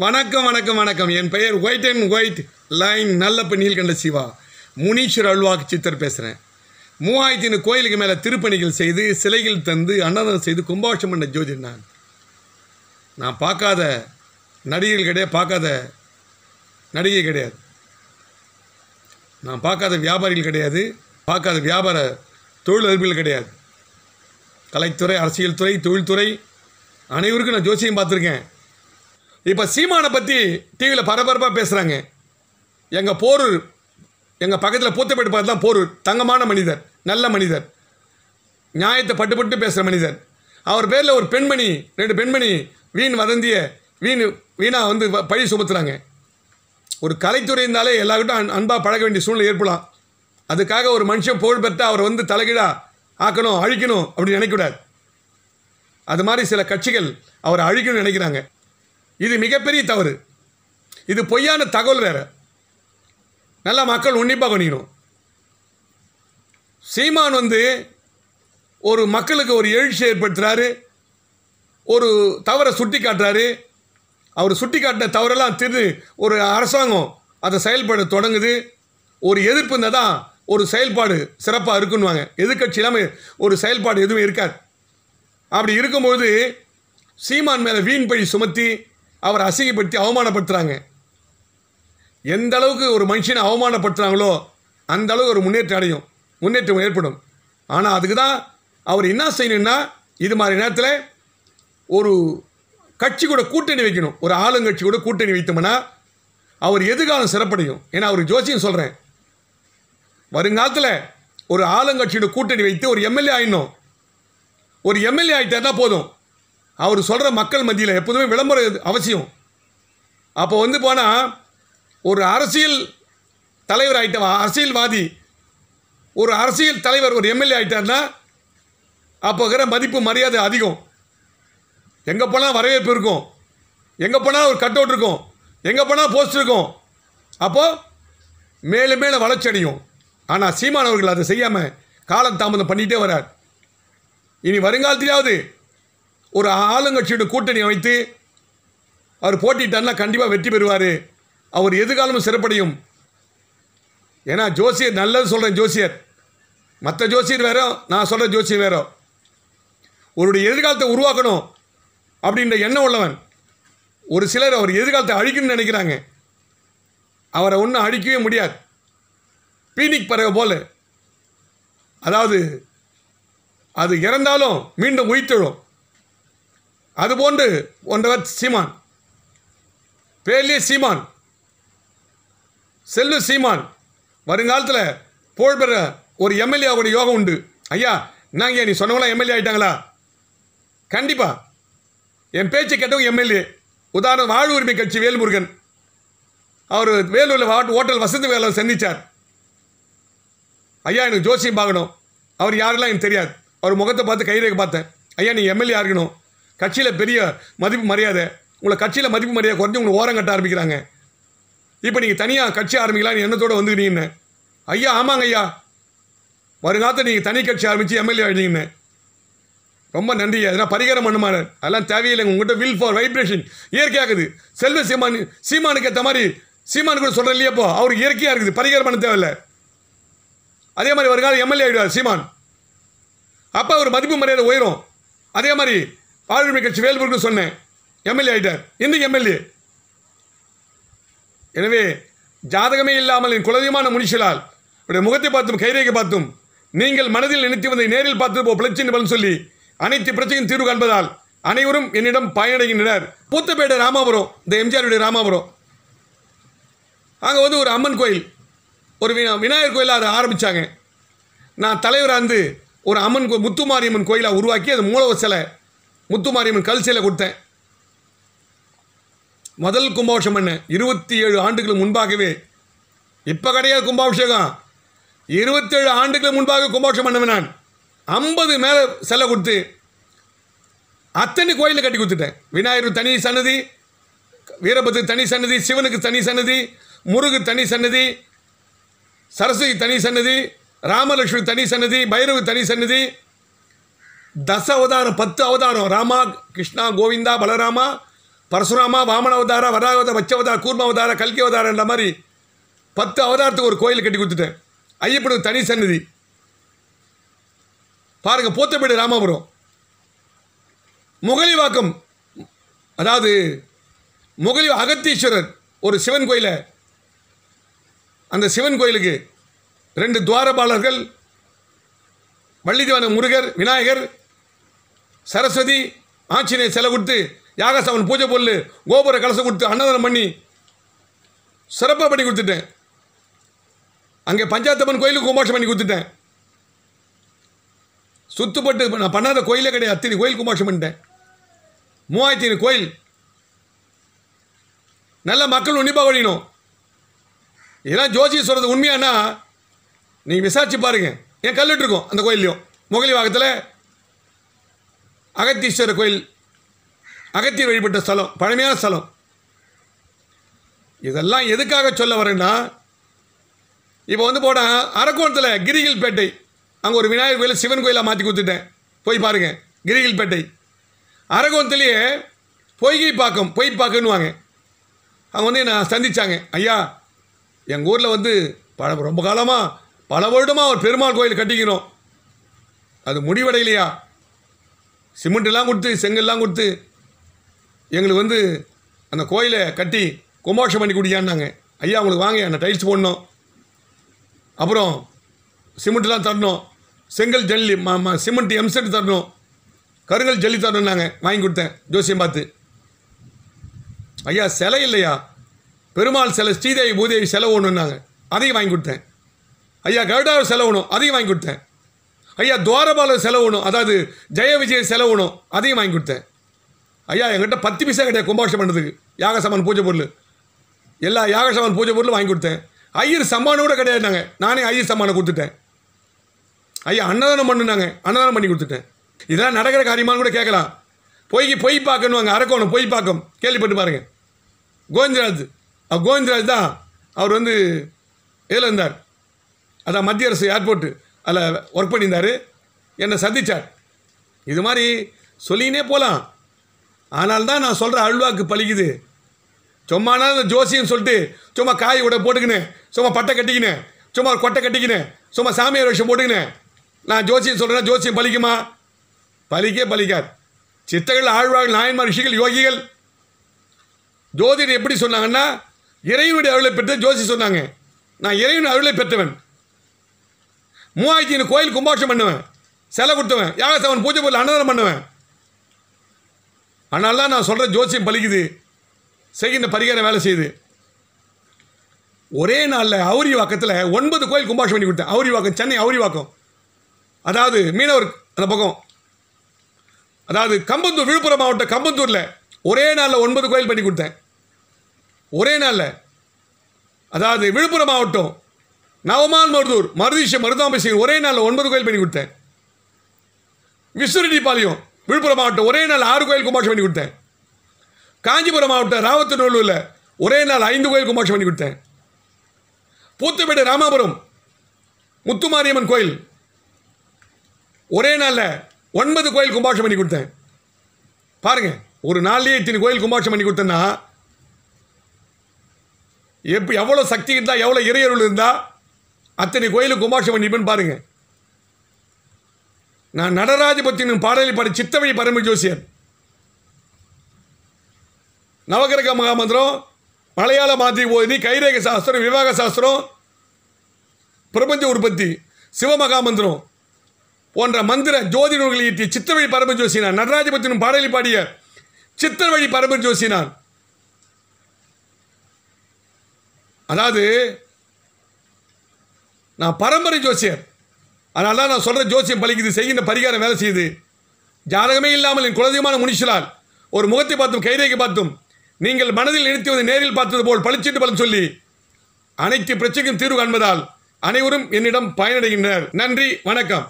வணக்கம் வணக்கம் வணக்கம் என் பெயர் white and white line Nallappa Neelkanda Siva Munishwar அல்வாக்கு சித்தர் பேசுகிறேன் மூவாயிரத்தின் கோயிலுக்கு மேலே திருப்பணிகள் செய்து சிலைகள் தந்து அன்னதானம் செய்து கும்பாபிஷம் பண்ண ஜோதி நான் நான் பார்க்காத நடிகர்கள் கிடையாது பார்க்காத நடிகை கிடையாது நான் பார்க்காத வியாபாரிகள் கிடையாது பார்க்காத வியாபார தொழிலதிபர்கள் கிடையாது கலைத்துறை அரசியல் துறை தொழில்துறை அனைவருக்கும் நான் ஜோசியம் பார்த்துருக்கேன் இப்போ சீமானை பற்றி டிவியில் பரபரப்பாக பேசுகிறாங்க எங்கள் போரூர் எங்கள் பக்கத்தில் பூத்தப்பேட்டு பார்த்து தான் போரூர் தங்கமான மனிதர் நல்ல மனிதர் நியாயத்தை பட்டுப்பட்டு பேசுகிற மனிதர் அவர் பேரில் ஒரு பெண்மணி ரெண்டு பெண்மணி வீண் வதந்திய வீண் வீணாக வந்து வ- பழி சுமத்துறாங்க ஒரு கலைத்துறை இருந்தாலே எல்லாருக்கிட்டும் அன் அன்பாக பழக வேண்டிய சூழ்நிலை ஏற்படலாம் அதுக்காக ஒரு மனுஷன் புகழ் பெற்று அவரை வந்து தலைகீழா ஆக்கணும் அழிக்கணும் அப்படின்னு நினைக்கக்கூடாது அது மாதிரி சில கட்சிகள் அவரை அழிக்கணும்னு நினைக்கிறாங்க இது மிகப்பெரிய தவறு இது பொய்யான தகவல் வேற நல்லா மக்கள் உன்னிப்பாக கவனிக்கணும் சீமான் வந்து ஒரு மக்களுக்கு ஒரு எழுச்சி ஏற்படுத்துகிறாரு ஒரு தவறை சுட்டி காட்டுறாரு அவர் சுட்டி காட்டின தவறெல்லாம் திரு ஒரு அரசாங்கம் அதை செயல்பட தொடங்குது ஒரு எதிர்ப்பு இருந்தால் தான் ஒரு செயல்பாடு சிறப்பாக இருக்குன்னுவாங்க எதிர்க்கட்சி இல்லாமல் ஒரு செயல்பாடு எதுவும் இருக்காது அப்படி இருக்கும்போது சீமான் மேலே வீண் பழி சுமத்தி அவரை அசிங்கப்படுத்தி அவமானப்படுத்துகிறாங்க எந்த அளவுக்கு ஒரு மனுஷனை அவமானப்படுத்துகிறாங்களோ அந்த அளவுக்கு ஒரு முன்னேற்றம் அடையும் முன்னேற்றம் ஏற்படும் ஆனால் அதுக்கு தான் அவர் என்ன செய்யணும்னா இது மாதிரி நேரத்தில் ஒரு கட்சி கூட கூட்டணி வைக்கணும் ஒரு ஆளுங்கட்சி கூட கூட்டணி வைத்தோம்னா அவர் எதிர்காலம் சிறப்படையும் ஏன்னா அவர் ஜோசியம் சொல்கிறேன் வருங்காலத்தில் ஒரு ஆளுங்கட்சியோட கூட்டணி வைத்து ஒரு எம்எல்ஏ ஆயிடணும் ஒரு எம்எல்ஏ ஆகிட்டாருனா போதும் அவர் சொல்கிற மக்கள் மத்தியில் எப்போதுமே விளம்பரம் அவசியம் அப்போ வந்து போனால் ஒரு அரசியல் தலைவர் ஆகிட்ட அரசியல்வாதி ஒரு அரசியல் தலைவர் ஒரு எம்எல்ஏ ஆகிட்டார்னா அப்போ இருக்கிற மதிப்பு மரியாதை அதிகம் எங்கே போனால் வரவேற்பு இருக்கும் எங்கே போனால் ஒரு கட் அவுட் இருக்கும் எங்கே போனால் போஸ்ட் இருக்கும் அப்போது மேலும் மேலும் வளர்ச்சி அடையும் ஆனால் சீமான் அவர்கள் அதை செய்யாமல் காலம் தாமதம் பண்ணிகிட்டே வரார் இனி வருங்காலத்திலாவது ஒரு ஆளுங்கட்சியோட கூட்டணி வைத்து அவர் போட்டிட்டார்னா கண்டிப்பாக வெற்றி பெறுவார் அவர் எதிர்காலமும் சிறப்படையும் ஏன்னா ஜோசியர் நல்லது சொல்கிறேன் ஜோசியர் மற்ற ஜோசியர் வேற நான் சொல்கிற ஜோசியர் வேற அவருடைய எதிர்காலத்தை உருவாக்கணும் அப்படின்ற எண்ணம் உள்ளவன் ஒரு சிலர் அவர் எதிர்காலத்தை அழிக்கணும்னு நினைக்கிறாங்க அவரை ஒன்றும் அழிக்கவே முடியாது பீனிக் பறவை போல அதாவது அது இறந்தாலும் மீண்டும் உயிர்த்தெழும் அதுபோன்று ஒன்றவர் சீமான் பேர்லேயே சீமான் செல்வ சீமான் வருங்காலத்தில் புகழ்பெற ஒரு எம்எல்ஏ ஆகக்கூடிய யோகம் உண்டு ஐயா என்னங்க நீ சொன்னவங்களாம் எம்எல்ஏ ஆகிட்டாங்களா கண்டிப்பாக என் பேச்சை கேட்டவங்க எம்எல்ஏ உதாரணம் வாழ் உரிமை கட்சி வேல்முருகன் அவர் வேலூரில் வாட் ஹோட்டல் வசந்த் வேலை சந்திச்சார் ஐயா எனக்கு ஜோசியம் பார்க்கணும் அவர் யாரெல்லாம் எனக்கு தெரியாது அவர் முகத்தை பார்த்து கைரேகை பார்த்தேன் ஐயா நீ எம்எல்ஏ இருக்கணும் கட்சியில் பெரிய மதிப்பு மரியாதை உங்களை கட்சியில் மதிப்பு மரியாதை குறைஞ்சி உங்களை ஓரம் கட்ட ஆரம்பிக்கிறாங்க இப்போ நீங்கள் தனியாக கட்சி ஆரம்பிக்கலாம்னு எண்ணத்தோடு வந்துக்கிறீங்கன்னு ஐயா ஆமாங்க ஐயா வருங்காலத்தில் நீங்கள் தனி கட்சி ஆரம்பித்து எம்எல்ஏ ஆகிட்டீங்கன்னு ரொம்ப நன்றி அதெல்லாம் பரிகாரம் பண்ணுமாறு அதெல்லாம் தேவையில்லை உங்கள்கிட்ட வில் ஃபார் வைப்ரேஷன் இயற்கையாகுது செல்வ சீமான் சீமானுக்கு ஏற்ற மாதிரி சீமானு கூட சொல்கிறேன் இல்லையாப்போ அவருக்கு இயற்கையாக இருக்குது பரிகாரம் பண்ண தேவையில்லை அதே மாதிரி வருங்காலம் எம்எல்ஏ ஆகிடுவார் சீமான் அப்போ அவர் மதிப்பு மரியாதை உயரும் அதே மாதிரி வாழ்வுரிமை கட்சி வேல்முருகன் சொன்னேன் எம்எல்ஏ ஆகிட்டார் இன்னைக்கு எம்எல்ஏ எனவே ஜாதகமே இல்லாமல் என் குலதெய்வமான முனிஷலால் இவருடைய முகத்தை பார்த்தும் கைரேகை பார்த்தும் நீங்கள் மனதில் நினைத்து வந்த நேரில் பார்த்து போ பிரச்சனை பலன் சொல்லி அனைத்து பிரச்சனையும் தீர்வு காண்பதால் அனைவரும் என்னிடம் பயனடைகின்றனர் பூத்தப்பேட்டை ராமாபுரம் இந்த எம்ஜிஆருடைய ராமாபுரம் அங்கே வந்து ஒரு அம்மன் கோயில் ஒரு வினா- விநாயகர் கோயிலாக அதை ஆரம்பித்தாங்க நான் தலைவராக இருந்து ஒரு அம்மன் கோ முத்துமாரியம்மன் கோயிலாக உருவாக்கி அது மூலவர் சிலை முத்துமாரியம்மன் கல் சிலை கொடுத்தேன் முதல் கும்பாபிஷேகம் பண்ணேன் இருபத்தி ஏழு ஆண்டுகளுக்கு முன்பாகவே இப்போ கிடையாது கும்பாபிஷேகம் இருபத்தேழு ஆண்டுகளுக்கு முன்பாக கும்பாபிஷேகம் பண்ணவன் நான் ஐம்பது மேலே செல்ல கொடுத்து அத்தனை கோயிலை கட்டி கொடுத்துட்டேன் விநாயகர் தனி சன்னதி வீரபத்ருக்கு தனி சன்னதி சிவனுக்கு தனி சன்னதி முருகு தனி சன்னதி சரஸ்வதி தனி சன்னதி ராமலட்சுமி தனி சன்னதி பைரவு தனி சன்னதி தச அவதாரம் பத்து அவதாரம் ராமா கிருஷ்ணா கோவிந்தா பலராமா பரசுராமா வாமன அவதாரா வராவதார வச்சவதார கூர்ம அவதார கல்கி அவதாரன்ற மாதிரி பத்து அவதாரத்துக்கு ஒரு கோயில் கட்டி கொடுத்துட்டேன் ஐயப்பனுக்கு தனி சன்னதி பாருங்க போத்தப்பேடு ராமபுரம் முகலிவாக்கம் அதாவது முகலி அகத்தீஸ்வரர் ஒரு சிவன் கோயிலை அந்த சிவன் கோயிலுக்கு ரெண்டு துவாரபாலர்கள் வள்ளிதேவன முருகர் விநாயகர் சரஸ்வதி ஆஞ்சநேயர் சிலை கொடுத்து யாகசாமன் பூஜை பொருள் கோபுர கலசம் கொடுத்து அன்னதானம் பண்ணி சிறப்பாக பண்ணி கொடுத்துட்டேன் அங்கே பஞ்சாயத்தம்மன் கோயிலுக்கு கும்பாஷம் பண்ணி கொடுத்துட்டேன் சுத்துப்பட்டு நான் பண்ணாத கோயிலே கிடையாது அத்தனை கோயில் கும்பாஷம் பண்ணிட்டேன் மூவாயிரத்தி ஐநூறு கோயில் நல்ல மக்கள் உன்னிப்பாக வழியணும் இதெல்லாம் ஜோசிய சொல்கிறது உண்மையானா நீங்கள் விசாரிச்சு பாருங்க என் கல்வெட்டு இருக்கும் அந்த கோயில்லையும் முகலி வாகத்தில் அகத்தீஸ்வரர் கோயில் அகத்தியர் வழிபட்ட ஸ்தலம் பழமையான ஸ்தலம் இதெல்லாம் எதுக்காக சொல்ல வரேன்னா இப்போ வந்து போனால் அரக்கோணத்தில் கிரிகில்பேட்டை அங்கே ஒரு விநாயகர் கோயில் சிவன் கோயிலாக மாற்றி கொடுத்துட்டேன் போய் பாருங்கள் கிரிகில்பேட்டை அரகோணத்துலேயே பொய்கை பாக்கம் பொய் பாக்கன்னுவாங்க அவங்க வந்து என்னை சந்திச்சாங்க ஐயா எங்கள் ஊரில் வந்து பல ரொம்ப காலமாக பல வருடமாக ஒரு பெருமாள் கோயில் கட்டிக்கிறோம் அது முடிவடையலையா சிமெண்ட்லாம் கொடுத்து செங்கல்லாம் கொடுத்து எங்களுக்கு வந்து அந்த கோயிலை கட்டி கும்பாஷம் பண்ணி குடியான்னாங்க ஐயா உங்களுக்கு வாங்க அந்த டைல்ஸ் போடணும் அப்புறம் சிமெண்ட்லாம் தரணும் செங்கல் ஜல்லி ம ம சிமெண்ட் எம்செட் தரணும் கருங்கல் ஜல்லி தரணும்னாங்க வாங்கி கொடுத்தேன் ஜோசியம் பார்த்து ஐயா சிலை இல்லையா பெருமாள் சிலை ஸ்ரீதேவி பூதேவி செலவு ஒன்றுனாங்க அதையும் வாங்கி கொடுத்தேன் ஐயா கருடாவர் செலவு ஒன்றும் அதையும் வாங்கி கொடுத்தேன் ஐயா துவாரபாலர் செலவு ஒன்றும் அதாவது ஜெய விஜய் செலவு ஒன்றும் அதையும் வாங்கி கொடுத்தேன் ஐயா என்கிட்ட பத்து பைசா கிடையாது கும்பாஷம் பண்ணுறதுக்கு யாகசாமான் பூஜை பொருள் எல்லா யாகசாமான் பூஜை பொருளும் வாங்கி கொடுத்தேன் ஐயர் சம்மானம் கூட கிடையாதுனாங்க நானே ஐயர் சம்மானம் கொடுத்துட்டேன் ஐயா அன்னதானம் பண்ணுனாங்க அன்னதானம் பண்ணி கொடுத்துட்டேன் இதெல்லாம் நடக்கிற காரியமானு கூட கேட்கலாம் பொய்க்கு பொய் பார்க்கணுவாங்க அரக்கோணம் பொய் பார்க்கம் கேள்விப்பட்டு பாருங்க கோவிந்தராஜ் அவர் கோவிந்தராஜ் தான் அவர் வந்து இதில் இருந்தார் அதான் மத்திய அரசு ஏர்போர்ட்டு அதில் ஒர்க் பண்ணியிருந்தார் என்னை சந்திச்சார் இது மாதிரி சொல்லினே போகலாம் ஆனால் தான் நான் சொல்கிற அல்வாக்கு பழிக்குது சும்மானா இந்த ஜோசியம் சொல்லிட்டு சும்மா காய் கூட போட்டுக்கினேன் சும்மா பட்டை கட்டிக்கினேன் சும்மா ஒரு கொட்டை கட்டிக்கினேன் சும்மா சாமியார் விஷயம் போட்டுக்கினேன் நான் ஜோசியம் சொல்கிறேன்னா ஜோசியம் பலிக்குமா பலிக்கே பலிக்காது சித்தர்கள் ஆழ்வார்கள் நாயன்மார் ரிஷிகள் யோகிகள் ஜோதிடர் எப்படி சொன்னாங்கன்னா இறைவனுடைய அருளை பெற்று ஜோசி சொன்னாங்க நான் இறைவன் அருளை பெற்றவன் மூவாயிரத்தி ஐநூறு கோயில் கும்பாஷம் பண்ணுவேன் சிலை கொடுத்தவன் யாகசவன் பூஜை பொருள் அன்னதானம் பண்ணுவேன் அதனால தான் நான் சொல்கிற ஜோசியம் பலிக்குது செய்கின்ற பரிகாரம் வேலை செய்யுது ஒரே நாளில் அவுரி வாக்கத்தில் ஒன்பது கோயில் கும்பாஷம் பண்ணி கொடுத்தேன் அவுரி வாக்கம் சென்னை அவுரி வாக்கம் அதாவது மீனவர் அந்த பக்கம் அதாவது கம்பந்தூர் விழுப்புரம் மாவட்டம் கம்பந்தூரில் ஒரே நாளில் ஒன்பது கோயில் பண்ணி கொடுத்தேன் ஒரே நாளில் அதாவது விழுப்புரம் மாவட்டம் நவமான் மருதூர் மருதீஷ மருதாம்பிசிங் ஒரே நாளில் ஒன்பது கோயில் பண்ணி கொடுத்தேன் விஸ்வரெட்டிப்பாளையம் விழுப்புரம் மாவட்டம் ஒரே நாள் ஆறு கோயில் கும்பாஷம் பண்ணி கொடுத்தேன் காஞ்சிபுரம் மாவட்டம் ராவத்தநல்லூரில் ஒரே நாள் ஐந்து கோயில் கும்பாஷம் பண்ணி கொடுத்தேன் பூத்தப்பேட்டை ராமாபுரம் முத்துமாரியம்மன் கோயில் ஒரே நாளில் ஒன்பது கோயில் கும்பாஷம் பண்ணி கொடுத்தேன் பாருங்க ஒரு நாள்லயே இத்தனை கோயில் கும்பாஷம் பண்ணி கொடுத்தேன்னா எப்போ எவ்வளோ சக்தி இருந்தால் எவ்வளோ இறையருள் இருந்தால் அத்தனை கோயிலுக்கு கும்பாஷம் பண்ணிப்பேன்னு பாருங்க நான் நடராஜபத்தினும் பாடலை பாடி சித்தவழி பரம ஜோசியர் நவகிரக மகாமந்திரம் மலையாள மாதிரி ஓதி கைரேக சாஸ்திரம் விவாக சாஸ்திரம் பிரபஞ்ச உற்பத்தி சிவமகாமந்திரம் போன்ற மந்திர ஜோதி நூல்களை இயற்றிய சித்தவழி பரம ஜோசினார் நடராஜபத்தினும் பாடலை பாடிய சித்தவழி பரம ஜோசினார் அதாவது நான் பரம்பரை ஜோசியர் அதனால தான் நான் சொல்கிற ஜோசியம் பலிக்குது செய்கின்ற பரிகாரம் வேலை செய்யுது ஜாதகமே இல்லாமல் என் குலதெய்வமான முனிஷலால் ஒரு முகத்தை பார்த்தும் கைரேகை பார்த்தும் நீங்கள் மனதில் நிறுத்துவது நேரில் பார்த்தது போல் பளிச்சிட்டு பலன் சொல்லி அனைத்து பிரச்சனைக்கும் தீர்வு காண்பதால் அனைவரும் என்னிடம் பயனடைகின்றனர் நன்றி வணக்கம்